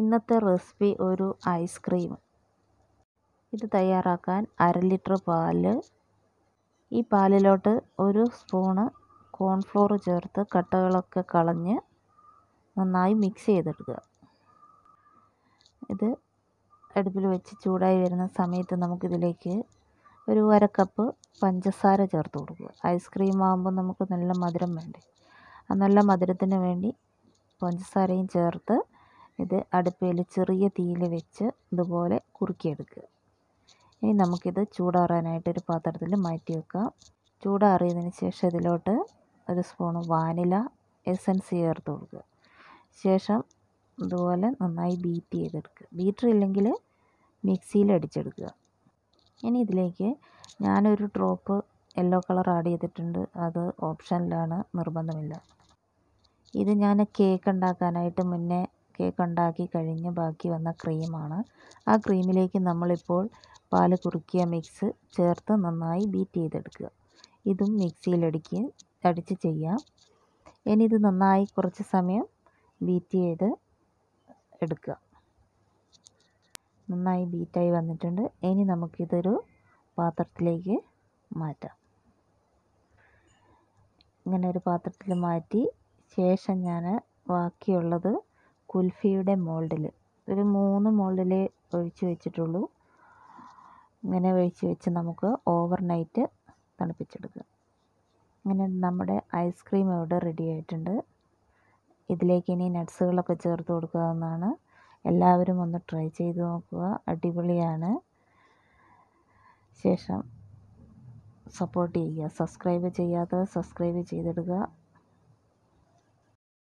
ഇന്നത്തെ റെസിപ്പി ഒരു ഐസ്ക്രീം ഇത് തയ്യാറാക്കാൻ അര ലിറ്റർ പാല് ഈ പാലിലോട്ട് ഒരു സ്പൂണ് കോൺഫ്ലോർ ചേർത്ത് കട്ടകളൊക്കെ കളഞ്ഞ് നന്നായി മിക്സ് ചെയ്തെടുക്കുക ഇത് അടുപ്പിൽ വെച്ച് ചൂടായി വരുന്ന സമയത്ത് നമുക്കിതിലേക്ക് ഒരു അര കപ്പ് പഞ്ചസാര ചേർത്ത് കൊടുക്കുക ഐസ്ക്രീം ആകുമ്പോൾ നമുക്ക് നല്ല മധുരം വേണ്ടേ ആ നല്ല മധുരത്തിന് വേണ്ടി പഞ്ചസാരയും ചേർത്ത് ഇത് അടുപ്പിൽ ചെറിയ തീയിൽ വെച്ച് ഇതുപോലെ കുറുക്കിയെടുക്കുക ഇനി നമുക്കിത് ചൂടാറാനായിട്ട് ഒരു പാത്രത്തിൽ മാറ്റി വെക്കാം ചൂടാറിയതിന് ശേഷം ഇതിലോട്ട് ഒരു സ്പൂണ് വാനില എസൻസ് ചേർത്ത് കൊടുക്കുക ശേഷം ഇതുപോലെ നന്നായി ബീറ്റ് ചെയ്തെടുക്കുക ബീറ്റർ ഇല്ലെങ്കിൽ മിക്സിയിൽ അടിച്ചെടുക്കുക ഇനി ഇതിലേക്ക് ഞാനൊരു ഡ്രോപ്പ് യെല്ലോ കളർ ആഡ് ചെയ്തിട്ടുണ്ട് അത് ഓപ്ഷനിലാണ് നിർബന്ധമില്ല ഇത് ഞാൻ കേക്ക് ഉണ്ടാക്കാനായിട്ട് മുന്നേ കേക്ക് ഉണ്ടാക്കി കഴിഞ്ഞ് ബാക്കി വന്ന ക്രീമാണ് ആ ക്രീമിലേക്ക് നമ്മളിപ്പോൾ പാല് കുറുക്കിയ മിക്സ് ചേർത്ത് നന്നായി ബീറ്റ് ചെയ്തെടുക്കുക ഇതും മിക്സിയിലടിക്കുക അടിച്ച് ചെയ്യാം ഇനി ഇത് നന്നായി കുറച്ച് സമയം ബീറ്റ് ചെയ്ത് എടുക്കുക നന്നായി ബീറ്റായി വന്നിട്ടുണ്ട് ഇനി നമുക്കിതൊരു പാത്രത്തിലേക്ക് മാറ്റാം ഇങ്ങനെ ഒരു പാത്രത്തിൽ മാറ്റി ശേഷം ഞാൻ ബാക്കിയുള്ളത് കുൽഫിയുടെ മോൾഡിൽ ഒരു മൂന്ന് മോൾഡിൽ ഒഴിച്ച് വെച്ചിട്ടുള്ളൂ ഇങ്ങനെ ഒഴിച്ച് വെച്ച് നമുക്ക് ഓവർ നൈറ്റ് തണുപ്പിച്ചെടുക്കുക അങ്ങനെ നമ്മുടെ ഐസ്ക്രീം ഇവിടെ റെഡി ആയിട്ടുണ്ട് ഇതിലേക്ക് ഇനി നട്ട്സുകളൊക്കെ ചേർത്ത് കൊടുക്കാവുന്നതാണ് എല്ലാവരും ഒന്ന് ട്രൈ ചെയ്ത് നോക്കുക അടിപൊളിയാണ് ശേഷം സപ്പോർട്ട് ചെയ്യുക സബ്സ്ക്രൈബ് ചെയ്യാത്തവർ സബ്സ്ക്രൈബ് ചെയ്തിടുക